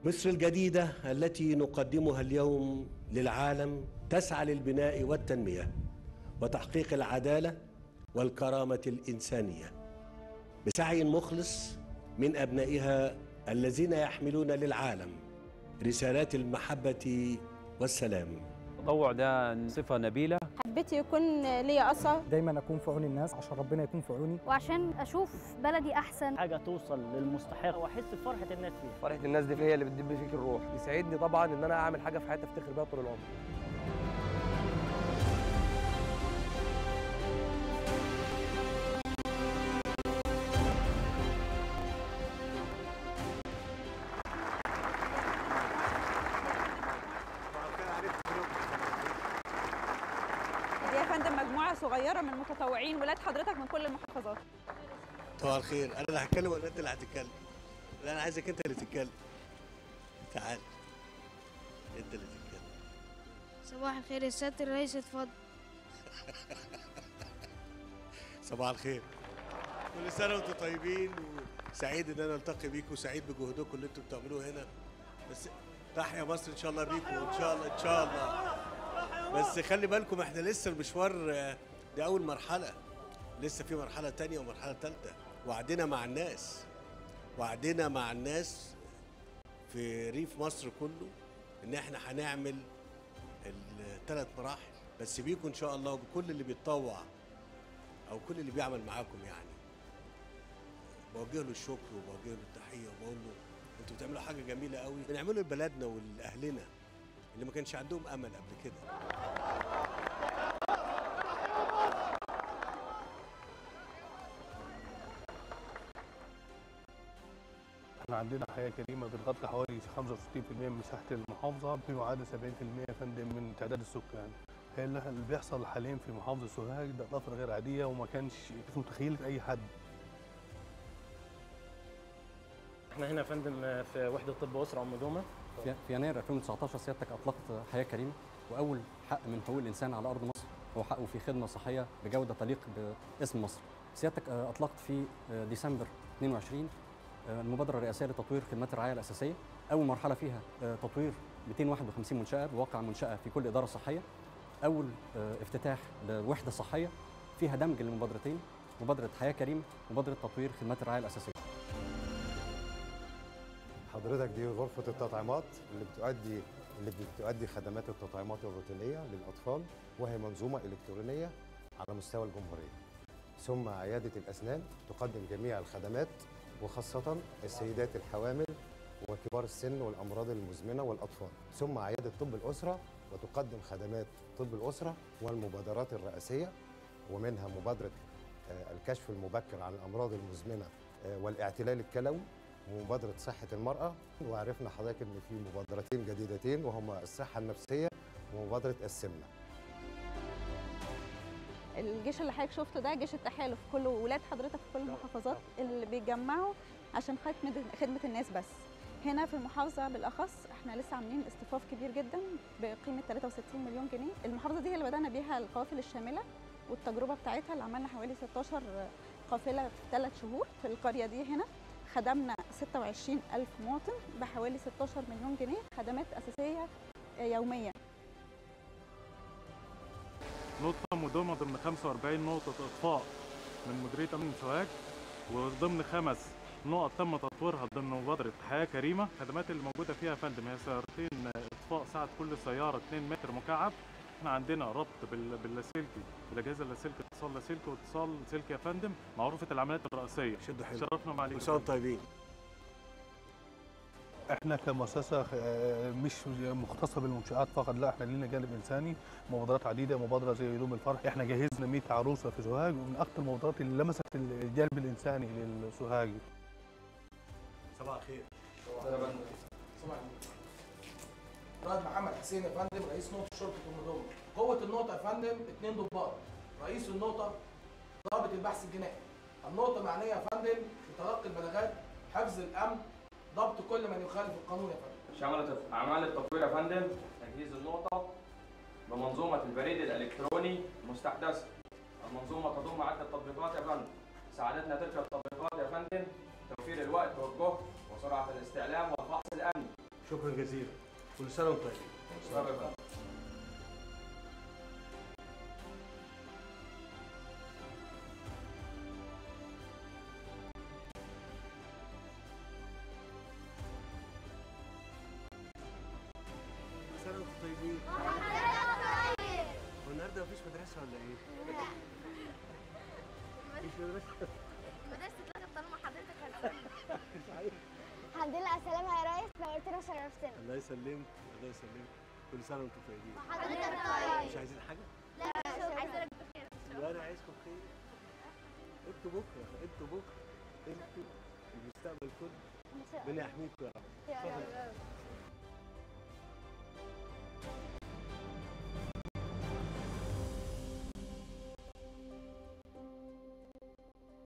مصر الجديدة التي نقدمها اليوم للعالم تسعى للبناء والتنمية وتحقيق العدالة والكرامة الإنسانية بسعي مخلص من أبنائها الذين يحملون للعالم رسالات المحبة والسلام التطوع ده صفة نبيلة حبيت يكون ليا أثر دايما اكون في عون الناس عشان ربنا يكون في عوني وعشان اشوف بلدي احسن حاجه توصل للمستحق واحس بفرحه الناس فيها فرحه الناس دي هي اللي بتدب فيك الروح يسعدني طبعا ان انا اعمل حاجه في حياتي افتخر بيها طول العمر دي يا فندم مجموعة صغيرة من المتطوعين ولاد حضرتك من كل المحافظات صباح الخير أنا اللي هتكلم ولا أنت اللي هتتكلم؟ لا أنا عايزك أنت اللي تتكلم تعال أنت اللي تتكلم صباح الخير يا سياده الرئيس اتفضل صباح الخير كل سنة وأنتم طيبين وسعيد إن أنا ألتقي بيكم وسعيد بجهودكم اللي أنتم بتعملوه هنا بس تحيا مصر إن شاء الله بيكم وإن شاء الله إن شاء الله بس خلي بالكم إحنا لسه المشوار آه، دي أول مرحلة لسه في مرحلة تانية ومرحلة تالتة وعدنا مع الناس وعدنا مع الناس في ريف مصر كله إن إحنا هنعمل الثلاث مراحل بس بيكم إن شاء الله وبكل اللي بيتطوع او كل اللي بيعمل معاكم يعني بوجه له الشكر وبوجه له التحيه وبقول له انتوا بتعملوا حاجه جميله قوي بنعمله لبلدنا ولاهلنا اللي ما كانش عندهم امل قبل كده احنا عندنا حياه كريمه بتغطي حوالي 65% من مساحه المحافظه بما يعادل 70% يا فندم من تعداد السكان. هي اللي اللي بيحصل حاليا في محافظه سوهاج ده طفره غير عاديه وما كانش متخيل في اي حد. احنا هنا يا فندم في وحده طب اسره ام دومه في في يناير 2019 سيادتك اطلقت حياه كريمه واول حق من حقوق الانسان على ارض مصر هو حقه في خدمه صحيه بجوده تليق باسم مصر. سيادتك آه، اطلقت في آه، ديسمبر 22 آه، المبادره الرئاسيه لتطوير خدمات الرعايه الاساسيه اول مرحله فيها آه، تطوير 251 منشاه بواقع منشاه في كل اداره صحيه اول آه، افتتاح لوحده صحيه فيها دمج للمبادرتين مبادره حياه كريمه ومبادره تطوير خدمات الرعايه الاساسيه حضرتك دي غرفة التطعيمات اللي بتؤدي اللي بتؤدي خدمات التطعيمات الروتينية للأطفال وهي منظومة إلكترونية على مستوى الجمهورية. ثم عيادة الأسنان تقدم جميع الخدمات وخاصة السيدات الحوامل وكبار السن والأمراض المزمنة والأطفال. ثم عيادة طب الأسرة وتقدم خدمات طب الأسرة والمبادرات الرئاسية ومنها مبادرة آه، الكشف المبكر عن الأمراض المزمنة آه، والاعتلال الكلوي ومبادرة صحة المرأة وعرفنا حضرتك إن في مبادرتين جديدتين وهما الصحة النفسية ومبادرة السمنة الجيش اللي حضرتك شفته ده جيش التحالف كله ولاد حضرتك في كل المحافظات اللي بيتجمعوا عشان خدمة خدمة الناس بس هنا في المحافظة بالأخص احنا لسه عاملين اصطفاف كبير جدا بقيمة 63 مليون جنيه المحافظة دي هي اللي بدأنا بيها القوافل الشاملة والتجربة بتاعتها اللي عملنا حوالي 16 قافلة في ثلاث شهور في القرية دي هنا خدمنا 26 ألف مواطن بحوالي 16 مليون جنيه خدمات أساسية يومية نقطه مدومه ضمن 45 نقطه اطفاء من مديريه امن سوهاج وضمن خمس نقط تم تطويرها ضمن مبادره حياه كريمه الخدمات اللي موجوده فيها يا فندم هي سيارتين اطفاء سعه كل سياره 2 متر مكعب احنا عندنا ربط بال- باللاسلكي بالاجهزه اللاسلكي اتصال لاسلكي واتصال سلكي يا فندم معروفه العمليات الرئيسيه شدوا حلو شرفنا معاليك كل سنة وأنتم طيبين احنا كمؤسسه آه، مش مختصه بالمنشات فقط لا احنا لنا جانب انساني مبادرات عديده مبادره زي يوم الفرح احنا جهزنا 100 عروسه في سوهاج ومن اكثر المبادرات اللي لمست الجانب الانساني للسوهاج صباح الخير رائد محمد حسين يا فندم رئيس نقطة شرطة أم دومة. قوة النقطة يا فندم اثنين ضباط. رئيس النقطة ضابط البحث الجنائي. النقطة معنية يا فندم بتلقي البلاغات، حفظ الأمن، ضبط كل من يخالف القانون يا فندم. شملت أعمال التطوير يا فندم تجهيز النقطة بمنظومة البريد الإلكتروني المستحدثة المنظومة تضم عدة تطبيقات يا فندم ساعدتنا تلك التطبيقات يا فندم توفير الوقت والجهد وسرعة الاستعلام والفحص الأمني شكرا جزيلا كل سنه وانتم طيبين شكرا يا فندم. كل سنه وانتم طيبين هو النهارده مفيش مدرسه ولا ايه؟ مفيش مدرسه مدرسة اتلغت طالما حضرتك هتسلم صحيح الحمد لله على السلامة يا ريس نورتنا وشرفتنا الله يسلمك الله يسلمك كل سنه وانتم طيبين حضرتك طيب مش عايزين حاجه؟ لا شكرا عايزة لك بخير وانا عايزكم بخير انتوا بكره انتوا بكره انتوا المستقبل كله إن شاء ربنا يحميكم يا رب الله يا رب